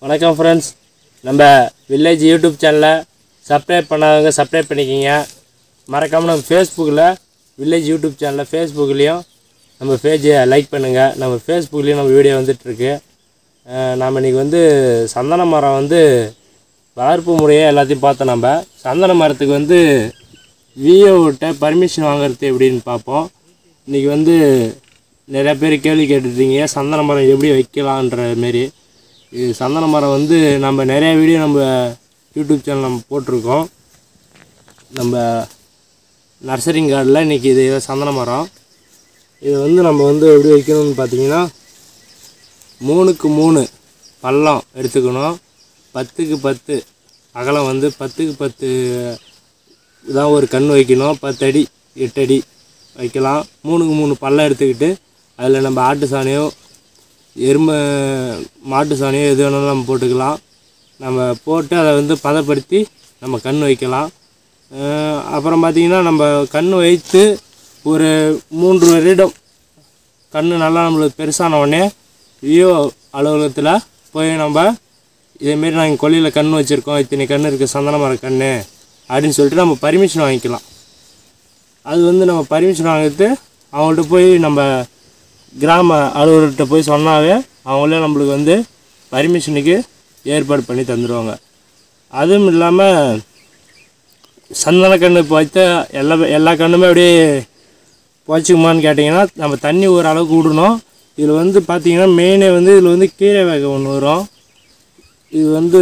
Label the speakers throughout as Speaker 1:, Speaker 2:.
Speaker 1: வணக்கம் ஃப்ரெண்ட்ஸ் நம்ம village YouTube சேனலை சப்ஸ்கிரைப் பண்ணாதவங்க சப்ஸ்கிரைப் பண்ணிக்கிங்க மறக்காமல் நம்ம ஃபேஸ்புக்கில் வில்லேஜ் யூடியூப் சேனலில் ஃபேஸ்புக்லேயும் நம்ம பேஜை லைக் பண்ணுங்கள் நம்ம ஃபேஸ்புக்லேயும் நம்ம வீடியோ வந்துட்டுருக்கு நாம் இன்றைக்கி வந்து சந்தன மரம் வந்து வளர்ப்பு முறையை எல்லாத்தையும் பார்த்தோம் நம்ம சந்தன மரத்துக்கு வந்து விஓவிட்ட பர்மிஷன் வாங்குறது எப்படின்னு பார்ப்போம் இன்றைக்கி வந்து நிறைய பேர் கேள்வி கேட்டுருக்கீங்க சந்தன மரம் எப்படி வைக்கலான்ற மாரி இது சந்தன மரம் வந்து நம்ம நிறைய வீடியோ நம்ம யூடியூப் சேனல் நம்ம போட்டிருக்கோம் நம்ம நர்சரிங் கார்டில் இன்றைக்கி இது சந்தன மரம் இது வந்து நம்ம வந்து எப்படி வைக்கணும்னு பார்த்தீங்கன்னா மூணுக்கு மூணு பள்ளம் எடுத்துக்கணும் பத்துக்கு பத்து அகலம் வந்து பத்துக்கு பத்து இதான் ஒரு கண் வைக்கணும் பத்து அடி எட்டு அடி வைக்கலாம் மூணுக்கு மூணு பள்ளம் எடுத்துக்கிட்டு அதில் நம்ம ஆட்டு சாணியோ எருமை மாட்டு சாணியோ எது வேணாலும் நம்ம போட்டுக்கலாம் நம்ம போட்டு அதை வந்து பதப்படுத்தி நம்ம கண் வைக்கலாம் அஹ் அப்புறம் பார்த்திங்கன்னா நம்ம கண் வைத்து ஒரு மூன்று வருடம் கண் நல்லா நம்மளுக்கு பெருசான உடனே விஓ அலுவலகத்தில் போய் நம்ம இதேமாரி நாங்கள் கொல்லையில் கண் வச்சுருக்கோம் இத்தனை கண் இருக்குது சந்தன மர கண் அப்படின்னு சொல்லிட்டு நம்ம பர்மிஷன் வாங்கிக்கலாம் அது வந்து நம்ம பர்மிஷன் வாங்கிட்டு அவங்கள்ட்ட போய் நம்ம கிராம அலுவலர்கிட்ட போய் சொன்னாவே அவங்களே நம்மளுக்கு வந்து பர்மிஷனுக்கு ஏற்பாடு பண்ணி தந்துடுவாங்க அதுவும் இல்லாமல் சந்தன கன்று இப்போ வைத்த எல்லா எல்லா கண்ணுமே அப்படியே போச்சுக்குமான்னு கேட்டிங்கன்னா நம்ம தண்ணி ஒரு அளவுக்கு விடணும் இதில் வந்து பார்த்திங்கன்னா மெயினே வந்து இதில் வந்து கீரை வகை ஒன்று வரும் இது வந்து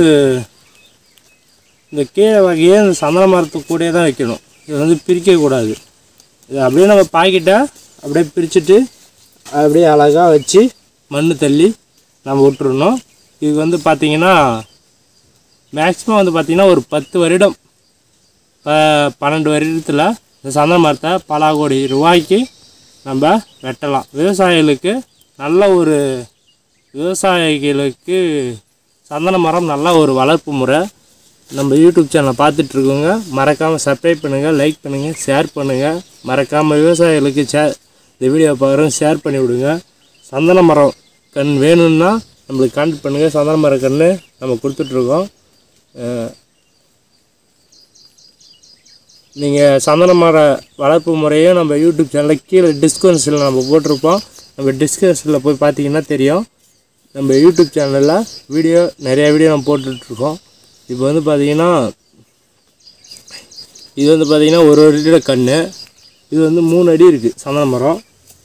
Speaker 1: இந்த கீரை வகையை இந்த சந்தன மரத்துக்கு கூடயே தான் வைக்கணும் இது வந்து பிரிக்கக்கூடாது இது அப்படியே நம்ம பாக்கெட்டை அப்படியே பிரிச்சுட்டு அப்படியே அழகாக வச்சு மண் தள்ளி நம்ம விட்டுறணும் இது வந்து பார்த்திங்கன்னா மேக்ஸிமம் வந்து பார்த்திங்கன்னா ஒரு பத்து வருடம் ப பன்னெண்டு வருடத்தில் இந்த சந்தன மரத்தை பல கோடி ரூபாய்க்கு நம்ம வெட்டலாம் விவசாயிகளுக்கு நல்ல ஒரு விவசாயிகளுக்கு சந்தன மரம் நல்ல ஒரு வளர்ப்பு முறை நம்ம யூடியூப் சேனலை பார்த்துட்ருக்கோங்க மறக்காமல் சப்ஸ்கிரைப் பண்ணுங்கள் லைக் பண்ணுங்கள் ஷேர் பண்ணுங்கள் மறக்காமல் விவசாயிகளுக்கு ஷேர் இந்த வீடியோ பார்க்குறவங்க ஷேர் பண்ணி விடுங்க சந்தன மரம் கண் வேணும்னா நம்மளுக்கு கான்டாக்ட் பண்ணுங்கள் சந்தன மர கண் நம்ம கொடுத்துட்ருக்கோம் நீங்கள் சந்தன மர வளர்ப்பு முறையும் நம்ம யூடியூப் சேனலில் கீழே டிஸ்கிரிப்ஷனில் நம்ம போட்டிருப்போம் நம்ம டிஸ்கிரிப்ஷனில் போய் பார்த்தீங்கன்னா தெரியும் நம்ம யூடியூப் சேனலில் வீடியோ நிறைய வீடியோ நம்ம போட்டுட்ருக்கோம் இப்போ வந்து பார்த்தீங்கன்னா இது வந்து பார்த்தீங்கன்னா ஒரு ஒரு அடியோட கண் இது வந்து மூணு அடி இருக்குது சந்தன மரம்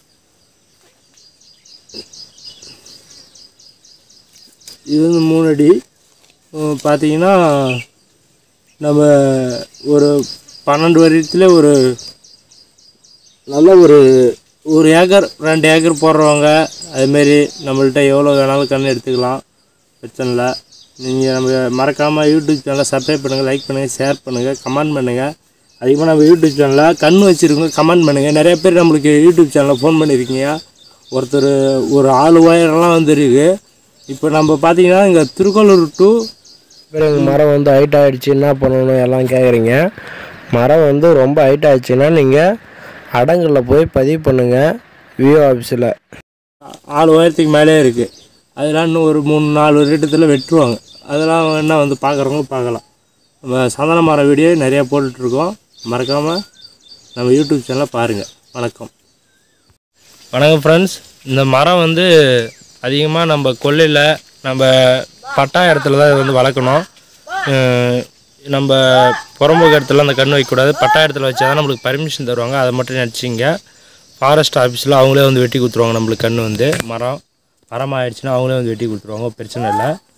Speaker 1: இது வந்து மூணு அடி உம், பார்த்தீங்கன்னா நம்ம ஒரு பன்னெண்டு வருடத்தில் ஒரு நல்ல ஒரு ஒரு ஏக்கர் ரெண்டு ஏக்கர் போடுறவங்க அதுமாரி நம்மள்ட்ட எவ்வளோ வேணாலும் கன்று எடுத்துக்கலாம் பிரச்சனை இல்லை நீங்கள் நம்ம மறக்காமல் யூடியூப் சேனலை சப்ஸ்கிரைப் பண்ணுங்கள் லைக் பண்ணுங்கள் ஷேர் பண்ணுங்கள் கமெண்ட் பண்ணுங்கள் அதிகமாக நம்ம யூடியூப் சேனலில் கண் வச்சுருக்கோங்க கமெண்ட் பண்ணுங்கள் நிறைய பேர் நம்மளுக்கு யூடியூப் சேனலில் ஃபோன் பண்ணியிருக்கீங்க ஒருத்தர் ஒரு ஆள் ஒயரெல்லாம் வந்துருக்கு இப்போ நம்ம பார்த்தீங்கன்னா இங்கே திருக்கோளூர் டு
Speaker 2: பிறகு மரம் வந்து ஹைட் ஆகிடுச்சு என்ன பண்ணணும் எல்லாம் கேட்குறீங்க மரம் வந்து ரொம்ப ஹைட் ஆயிடுச்சுன்னா நீங்கள் அடங்கலில் போய் பதிவு பண்ணுங்கள் விஓ ஆஃபீஸில்
Speaker 1: ஆள் உயரத்துக்கு மேலே இருக்குது அதெல்லாம் இன்னும் ஒரு மூணு நாலு வருடத்தில் வெட்டுருவாங்க அதெல்லாம் என்ன வந்து பார்க்குறவங்க பார்க்கலாம் நம்ம சந்தன மர வீடியோ நிறையா போட்டுட்ருக்கோம் மறக்காமல் நம்ம யூடியூப் சேனலை பாருங்கள் வணக்கம் வணக்கம் ஃப்ரெண்ட்ஸ் இந்த மரம் வந்து அதிகமாக நம்ம கொல்லையில் நம்ம பட்டா இடத்துல தான் இது வந்து வளர்க்கணும் அஹ் நம்ம புறம்போக்கு இடத்துல அந்த கன்று வைக்கக்கூடாது பட்டா இடத்துல வச்சா தான் நம்மளுக்கு பர்மிஷன் தருவாங்க அதை மட்டும் நினச்சிங்க ஃபாரஸ்ட் ஆஃபீஸில் அவங்களே வந்து வெட்டி கொடுத்துருவாங்க நம்மளுக்கு கன்று வந்து மரம் மரம் ஆயிடுச்சுன்னா அவங்களே வந்து வெட்டி கொடுத்துருவாங்க பிரச்சனை இல்லை